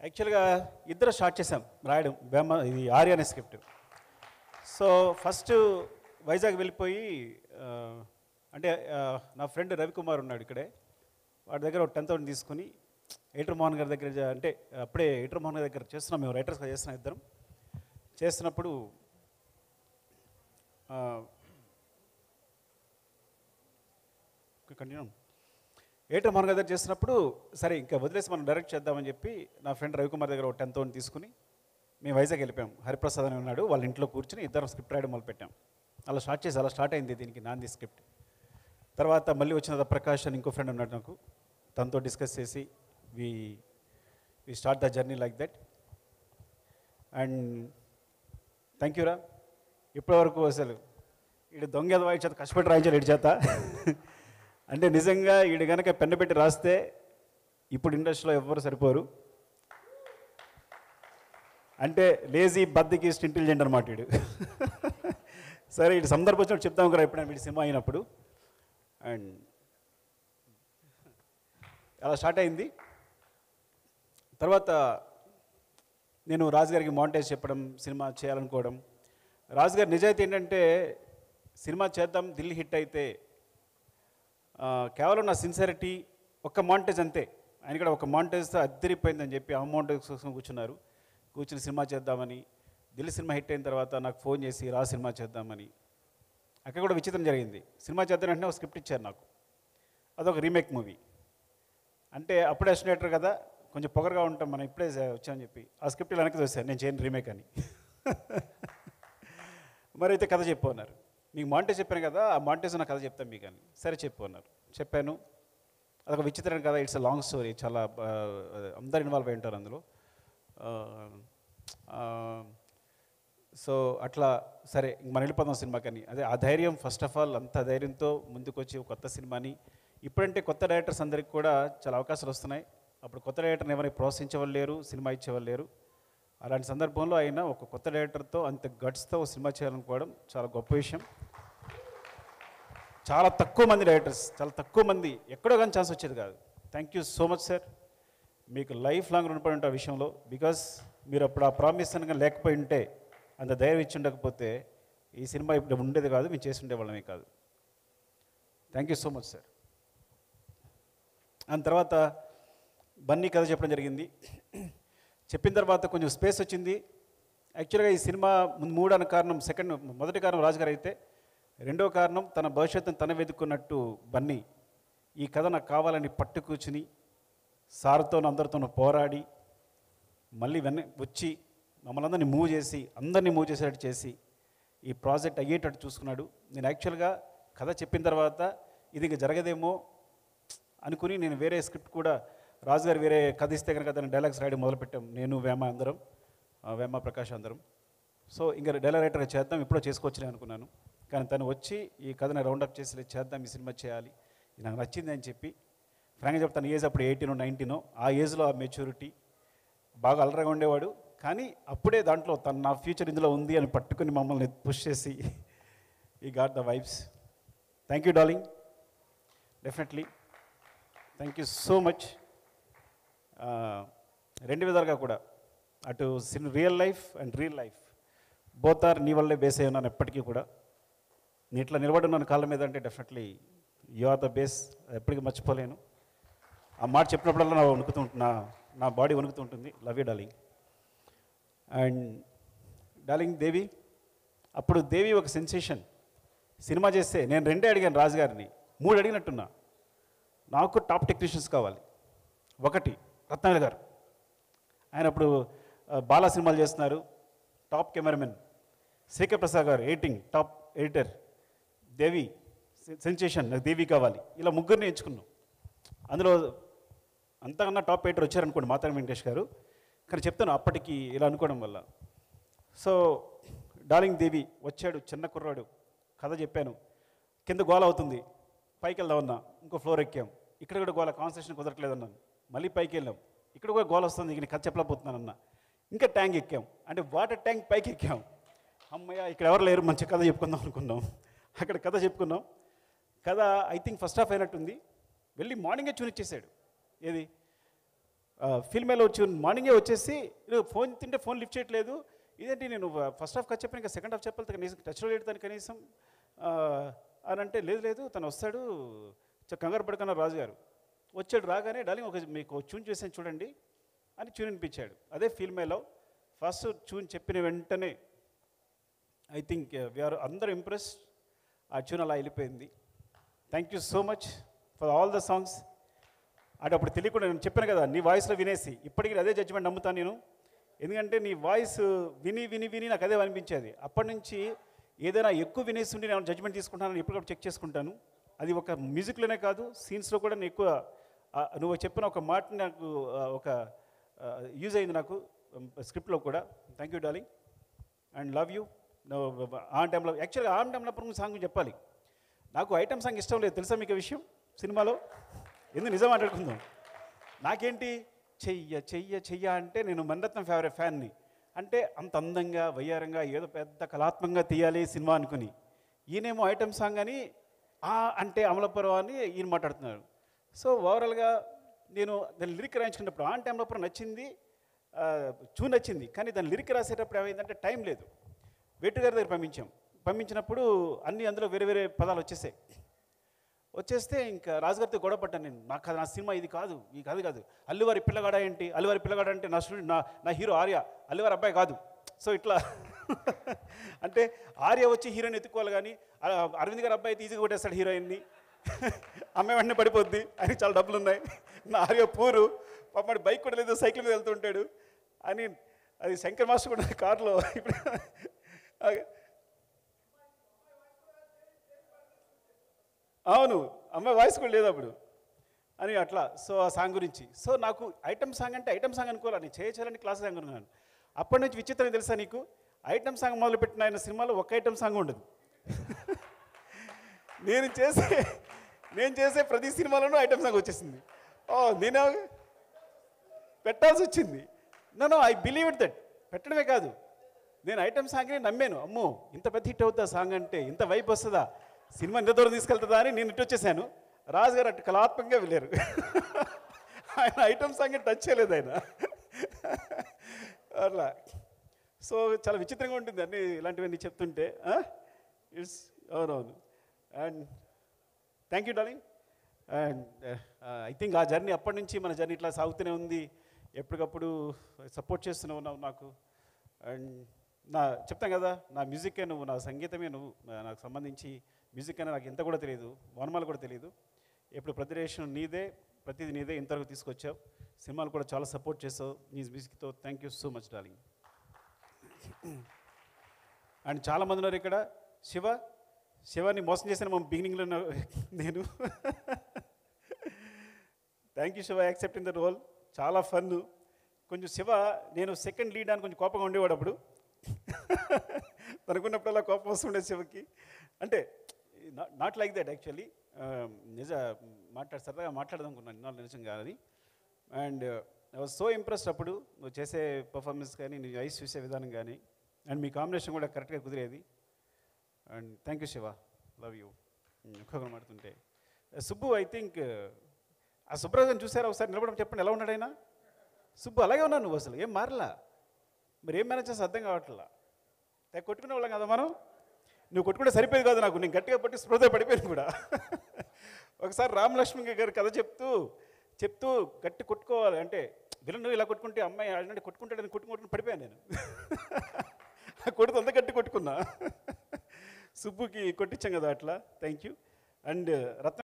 యాక్చువల్గా ఇద్దరు స్టార్ట్ చేసాం రాయడం బేమ ఇది ఆర్య అనే స్క్రిప్ట్ సో ఫస్ట్ వైజాగ్ వెళ్ళిపోయి ఆ, అంటే ఆ, నా ఫ్రెండ్ రవికుమార్ ఉన్నాడు ఇక్కడే వాడి దగ్గర ఒక టెన్ థౌసండ్ తీసుకుని ఎయిటర్ మోహన్ గారి దగ్గర జా- అంటే అప్పుడే ఎయిటర్ మోహన్ గారి దగ్గర చేస్తున్నాం మేము రైటర్స్గా చేస్తున్నాం ఇద్దరం చేస్తున్నప్పుడు కంటిన్యూ ఎయిటర్ మోహన్ గారి దగ్గర చేస్తున్నప్పుడు సరే ఇంకా వదిలేసి మనం డైరెక్ట్ చేద్దామని చెప్పి నా ఫ్రెండ్ రవికుమార్ దగ్గర ఒక టెన్ థౌసండ్ తీసుకుని మేము వైజాగ్ వెళ్ళిపోయాం హరిప్రసాద్ అని ఉన్నాడు వాళ్ళ ఇంట్లో కూర్చుని ఇద్దరం స్క్రిప్ట్ రాయడం మొదలుపెట్టాం అలా స్టార్ట్ చేసి అలా స్టార్ట్ అయింది దీనికి నాంది స్క్రిప్ట్ తర్వాత మళ్ళీ వచ్చిన ప్రకాష్ అని ఇంకో ఫ్రెండ్ ఉన్నాడు నాకు తనతో డిస్కస్ చేసి we we start the journey like that and thank you రా ఇప్పటివరకు అసలు ఈడు దొంగ వాయి చేత కష్టపడి రాయించాడు ఇటు చేత అంటే నిజంగా ఈడు కనుక పెన్ను పెట్టి రాస్తే ఇప్పుడు ఇండస్ట్రీలో ఎవ్వరు సరిపోరు అంటే లేజీ బద్దకిస్ట్ ఇంటెలిజెంట్ అనమాట వీడు సరే ఇటు సందర్భం వచ్చినప్పుడు చెప్తాం కదా ఎప్పుడైనా వీడి సినిమా అయినప్పుడు అండ్ అలా స్టార్ట్ అయింది తర్వాత నేను రాజుగారికి మాంటేజ్ చెప్పడం సినిమా చేయాలనుకోవడం రాజుగారి నిజాయితీ ఏంటంటే సినిమా చేద్దాం ఢిల్లీ హిట్ అయితే ఆ, కేవలం నా సిన్సియరిటీ ఒక్క మాంటేజ్ అంతే ఆయన కూడా ఒక మాంటేజ్తో అద్దరిపోయిందని చెప్పి ఆ మాంటేజ్ కోసం కూర్చున్నారు కూర్చుని సినిమా చేద్దామని ఢిల్లీ సినిమా హిట్ అయిన తర్వాత నాకు ఫోన్ చేసి రా సినిమా చేద్దామని అక్కడ కూడా విచిత్రం జరిగింది సినిమా చేద్దాం వెంటనే ఒక స్క్రిప్ట్ ఇచ్చారు నాకు అదొక రీమేక్ మూవీ అంటే అప్పుడే అసినేటర్ కదా కొంచెం పొగరుగా ఉంటాం మనం ఇప్పుడే వచ్చామని చెప్పి ఆ స్క్రిప్ట్ ఇలా వెనక్కి చూసాను నేను చేయను రీమేక్ అని మరి అయితే కథ చెప్పు అన్నారు మీకు మాంటేజ్ చెప్పాను కదా ఆ మాంటేజ్ నా కథ చెప్తాను మీకు అని సరే చెప్పు అన్నారు చెప్పాను అదొక విచిత్రం కదా ఇట్స్ లాంగ్ స్టోరీ చాలా ఆ, అందరు ఇన్వాల్వ్ అయి ఉంటారు అందులో ఆ, ఆ, సో అట్లా సరే ఇంక మనం వెళ్ళిపోదాం సినిమాకని అదే ఆ ధైర్యం ఫస్ట్ ఆఫ్ ఆల్ అంత ధైర్యంతో ముందుకు వచ్చి ఒక కొత్త సినిమాని ఇప్పుడంటే కొత్త డైరెక్టర్స్ అందరికి కూడా చాలా అవకాశాలు వస్తున్నాయి అప్పుడు కొత్త డైరెక్టర్ని ఎవరిని ప్రోత్సహించేవాళ్ళు లేరు సినిమా ఇచ్చేవాళ్ళు లేరు అలాంటి సందర్భంలో అయినా ఒక కొత్త డైరెక్టర్తో అంత గట్స్తో ఒక సినిమా చేయాలనుకోవడం చాలా గొప్ప విషయం చాలా తక్కువ మంది డైరెక్టర్స్ చాలా తక్కువ మంది ఎక్కడో కానీ ఛాన్స్ వచ్చేది కాదు thank you so much sir మీకు లైఫ్ లాంగ్ రుణపడి ఉంటా విషయంలో బికాస్ మీరు అప్పుడు ఆ ప్రామిస్ కనుక లేకపోయి ఉంటే అంత ధైర్యం ఇచ్చి ఉండకపోతే ఈ సినిమా ఇప్పుడు ఉండేది కాదు మేము చేసి ఉండేవాళ్ళమే కాదు thank you so much sir దాని తర్వాత బన్నీ కథ చెప్పడం జరిగింది చెప్పిన తర్వాత కొంచెం స్పేస్ వచ్చింది యాక్చువల్గా ఈ సినిమా ముందు మూడు అన్న కారణం సెకండ్ మొదటి కారణం రాజుగారు అయితే రెండో కారణం తన భవిష్యత్తును తన వెతుక్కున్నట్టు బన్నీ ఈ కథ నాకు కావాలని పట్టు కూర్చుని సార్తో అందరితోనూ పోరాడి మళ్ళీ వెన్న వచ్చి మమ్మల్ని అందరినీ మూవ్ చేసి అందరినీ మూవ్ చేసేటట్టు చేసి ఈ ప్రాజెక్ట్ అయ్యేటట్టు చూసుకున్నాడు నేను యాక్చువల్గా కథ చెప్పిన తర్వాత ఇది ఇంక జరగదేమో అనుకుని నేను వేరే స్క్రిప్ట్ కూడా రాజుగారు వేరే కథ ఇస్తే కనుక దాన్ని డైలాగ్స్ రాయడం మొదలుపెట్టాం నేను వేమ అందరం ఆ, వేమ ప్రకాష్ అందరం సో ఇంకా డైలాగ్ రైటర్గా చేద్దాం ఇప్పుడో చేసుకోవచ్చులే అనుకున్నాను కానీ తను వచ్చి ఈ కథని రౌండప్ చేసి "లేదు, చేద్దాం ఈ సినిమా చేయాలి ఇది నాకు నచ్చింది అని చెప్పి ఫ్రాంక్గా చెప్తాను ఏజ్ అప్పుడు ఎయిటీనో నైన్టీనో ఆ ఏజ్లో ఆ మెచ్యూరిటీ బాగా అలరగా ఉండేవాడు కానీ అప్పుడే దాంట్లో తన నా ఫ్యూచర్ ఇందులో ఉంది అని పట్టుకుని మమ్మల్ని పుష్ చేసి ఈ got the vibes thank you darling definitely thank you so much రెండు విధాలుగా కూడా అటు సిన్ real life and real life both are నీ వల్లే బేస్ అయి ఉన్నాను ఎప్పటికీ కూడా నీ ఇట్లా నిలబడి ఉన్నాను కాళ్ళ మీద అంటే definitely you are the base ఎప్పటికీ మర్చిపోలేను ఆ మాట చెప్పినప్పుడల్లా నా వణుకుతూ ఉంటు- నా నా బాడీ వణుకుతూ ఉంటుంది love you darling and darling Devi అప్పుడు దేవి ఒక సెన్సేషన్ సినిమా చేస్తే నేను రెండే అడిగాను రాజుగారిని మూడు అడిగినట్టున్నా నాకు టాప్ టెక్నీషియన్స్ కావాలి ఒకటి రత్నాకర్ గారు ఆయన అప్పుడు ఆ, బాలా సినిమాలు చేస్తున్నారు టాప్ కెమెరామెన్ శేఖర్ ప్రసాద్ గారు ఎడిటింగ్ టాప్ ఎడిటర్ దేవి సె- సెన్సేషన్ నాకు దేవి కావాలి ఇలా ముగ్గురిని ఎంచుకున్నాం అందులో అంతకన్నా టాప్ ఎయిటర్ వచ్చారనుకోండి మాతారి వెంకటేష్ గారు కానీ చెప్తాను అప్పటికి ఇలా అనుకోవడం వల్ల సో డార్లింగ్ దేవి వచ్చాడు చిన్న కుర్రాడు కథ చెప్పాను కింద గోల అవుతుంది పైకి వెళ్దామన్నా ఇంకో ఫ్లోర్ ఎక్కాం ఇక్కడ కూడా గోల కాన్సన్ట్రేషన్ కుదరట్లేదన్నాను మళ్ళీ పైకి వెళ్ళాం ఇక్కడ కూడా గోల వస్తుంది ఇక నేను కథ చెప్పలేకపోతున్నానన్న ఇంకా ట్యాంక్ ఎక్కాం అంటే వాటర్ ట్యాంక్ పైకి ఎక్కాం అమ్మయ్య ఇక్కడ ఎవరు లేరు మంచి కథ చెప్పుకుందాం అనుకున్నాం అక్కడ కథ చెప్పుకున్నాం కథ ఐ థింక్ ఫస్ట్ హాఫ్ అయినట్టుంది వెళ్ళి మార్నింగే చూనిచ్చేసాడు ఏది ఫిల్మేలో వచ్చి మార్నింగే వచ్చేసి "ఇదిగో ఫోన్ తింటే ఫోన్ లిఫ్ట్ చేయట్లేదు ఇదేంటి నేను ఫస్ట్ హాఫ్ కట్ చెప్పాను ఇంకా సెకండ్ హాఫ్ చెప్పాలి కనీసం టచ్లో లేడు తను కనీసం ఆ, అని అంటే లేదు లేదు తను వస్తాడు చ- కంగారు పడుకున్న రాజు గారు వచ్చాడు రాగానే డార్లింగ్ ఒక మీకు ట్యూన్ చేసాను చూడండి అని ట్యూన్ వినిపించాడు అదే ఫిల్మేలో ఫస్ట్ ట్యూన్ చెప్పిన వెంటనే ఐ థింక్ వీఆర్ అందరూ ఇంప్రెస్ ఆ ట్యూన్ అలా వెళ్ళిపోయింది thank you so much for all the songs అంటే అప్పుడు తెలియకుండా నేను చెప్పాను కదా నీ వాయిస్లో వినేసి ఇప్పటికీ అదే జడ్జిమెంట్ నమ్ముతాను నేను ఎందుకంటే నీ వాయిస్ విని విని విని నాకు అదే అనిపించేది అప్పటి నుంచి ఏదైనా ఎక్కువ వినేసి ఉండి నేను జడ్జిమెంట్ తీసుకుంటానని ఎప్పటికప్పుడు చెక్ చేసుకుంటాను అది ఒక మ్యూజిక్లోనే కాదు సీన్స్లో కూడా నేను ఎక్కువ ఆ, నువ్వు చెప్పిన ఒక మాట నాకు ఆ, ఒక యూజ్ అయింది నాకు స్క్రిప్ట్లో కూడా thank you darling and love you ఆ టైంలో యాక్చువల్గా ఆ టైంలో సాంగ్ చెప్పాలి నాకు ఐటమ్ సాంగ్ ఇష్టం లేదు తెలుసా మీకు ఈ విషయం సినిమాలో ఎందుకు నిజం మాట్లాడుకుందాం నాకేంటి చెయ్య చెయ్య చెయ్య అంటే నేను మణరత్నం ఫేవరెట్ ఫ్యాన్ని అంటే అంత అందంగా వయ్యారంగా ఏదో పెద్ద కళాత్మకంగా తీయాలి సినిమా అనుకుని ఈయనేమో ఐటమ్ సాంగ్ అని ఆ అంటే అమలపురం అని ఈయన మాట్లాడుతున్నారు సో ఓవరాల్గా నేను దాని లిరిక్ రాయించుకున్నప్పుడు ఆన్ టైంలో నచ్చింది చూ నచ్చింది కానీ దాని లిరిక్ రాసేటప్పుడు ఏమైందంటే టైం లేదు వేటు గారి దగ్గర పంపించాం పంపించినప్పుడు అన్ని అందులో వేరే వేరే పదాలు వచ్చేసాయి వచ్చేస్తే ఇంకా రాజుగారితో గొడవ పడ్డాను నేను నాకు అది నా సినిమా ఇది కాదు ఈ కాదు కాదు అల్లువారి పిల్లగాడ ఏంటి అల్లువారి పిల్లగాడ అంటే నా స్టూడెంట్ నా నా హీరో ఆర్య అల్లువారి అబ్బాయి కాదు సో ఇట్లా అంటే ఆర్య వచ్చి హీరోయిన్ ఎత్తుకోవాలి కానీ అ- అరవింద్ గారి అబ్బాయి అయితే ఈజీగా కొట్టేస్తాడు హీరోయిన్ని అమ్మాయి వెంటనే పడిపోద్ది ఆయనకి చాలా డబ్బులు ఉన్నాయి నా ఆర్య పూరు పాపడి బైక్ కూడా లేదు సైకిల్ మీద వెళ్తుంటాడు అని అది శంకర్ మాస్టర్ కూడా కారులో ఇప్పుడు అవును అమ్మాయి వాయిస్ కూడా లేదు అప్పుడు అని అట్లా సో ఆ సాంగ్ గురించి సో నాకు ఐటమ్ సాంగ్ అంటే ఐటమ్ సాంగ్ అనుకోవాలి నేను చేయాలని క్లాస్ సాంగ్ అనుకున్నాను అప్పటి నుంచి విచిత్రం తెలుసా నీకు ఐటమ్ సాంగ్ మొదలుపెట్టిన ఆయన సినిమాలో ఒక ఐటమ్ సాంగ్ ఉండదు నేను చేసే నేను చేసే ప్రతి సినిమాలోనూ ఐటమ్ సాంగ్ వచ్చేసింది ఓ నేను పెట్టాల్సి వచ్చింది నన్ను ఐ బిలీవ్ ఇట్ దట్ పెట్టడమే కాదు నేను ఐటమ్ సాంగ్ని నమ్మాను అమ్మో ఇంత పెద్ద హిట్ అవుతుందా సాంగ్ అంటే ఇంత వైపు వస్తుందా సినిమా ఇంత దూరం తీసుకెళ్తుందా అని నేను ఇటు వచ్చేసాను రాజు గారు అటు కళాత్మకంగా వెళ్ళారు ఆయన ఐటమ్ సాంగ్ టచ్ చేయలేదు ఆయన అట్లా సో చాలా విచిత్రంగా ఉంటుంది అన్ని ఇలాంటివన్నీ చెప్తుంటే ఇట్స్ అవునవును and thank you darling and I think ఆ జర్నీ అప్పటి నుంచి మన జర్నీ ఇట్లా సాగుతూనే ఉంది ఎప్పటికప్పుడు సపోర్ట్ చేస్తూనే ఉన్నావు నాకు అండ్ నా చెప్తాం కదా నా మ్యూజికే నువ్వు నా సంగీతమే నువ్వు నా- నాకు సంబంధించి మ్యూజిక్ అనేది నాకు ఎంత కూడా తెలియదు వర్ణమాలు కూడా తెలియదు ఎప్పుడు ప్రతి రేషన్ నీదే ప్రతిది నీదే ఇంతవరకు తీసుకొచ్చావు సినిమాలు కూడా చాలా సపోర్ట్ చేసావు నీ మ్యూజిక్తో thank you so much darling and చాలామంది ఉన్నారు ఇక్కడ శివ శివాని మోసం చేసిన మా బిగినింగ్లో నేను thank you Shiva accept in the role చాలా ఫన్ కొంచెం శివ నేను సెకండ్ లీడ్ అని కొంచెం కోపంగా ఉండేవాడు అప్పుడు తనకున్నప్పుడల్లా కోపం వస్తుండే శివకి అంటే నాట్ లైక్ దట్ యాక్చువల్లీ నిజ మాట్లాడు సరదాగా మాట్లాడదాం అనుకున్నాను ఇన్నాళ్ళు నిజంగా అది and I was so impressed అప్పుడు నువ్వు చేసే పర్ఫార్మెన్స్ కానీ నీ ఐస్ చూసే విధానం కానీ అండ్ మీ కాంబినేషన్ కూడా కరెక్ట్గా కుదిరేది and thank you Shiva love you ఒక్కొక్కరు మాడుతుంటే సుబ్బు ఐ థింక్ ఆ సుబ్రహ్మణ్యం చూసారా ఒకసారి నిలబడడం చెప్పండి ఎలా ఉన్నాడు ఆయన సుబ్బు అలాగే ఉన్నావు నువ్వు అసలు ఏం మారలా మరి ఏం మేనేజ్ చేస్తే అర్థం కావట్లా తెగ కొట్టుకునే వాళ్ళం కదా మనం నువ్వు కొట్టుకుంటే సరిపోయేది కాదు నాకు నేను గట్టిగా పట్టి స్పృహ పడిపోయాను కూడా ఒకసారి రామలక్ష్మి గారి కథ చెప్తూ చెప్తూ గట్టి కొట్టుకోవాలి అంటే విలను ఇలా కొట్టుకుంటే అమ్మాయి అంటే కొట్టుకుంటాడని కొట్టుకుంటుని పడిపోయాను నేను కొడుతు అంత గట్టి కొట్టుకున్నా సుబ్బుకి కొట్టించాం కదా అట్లా థ్యాంక్ యూ అండ్ రత్న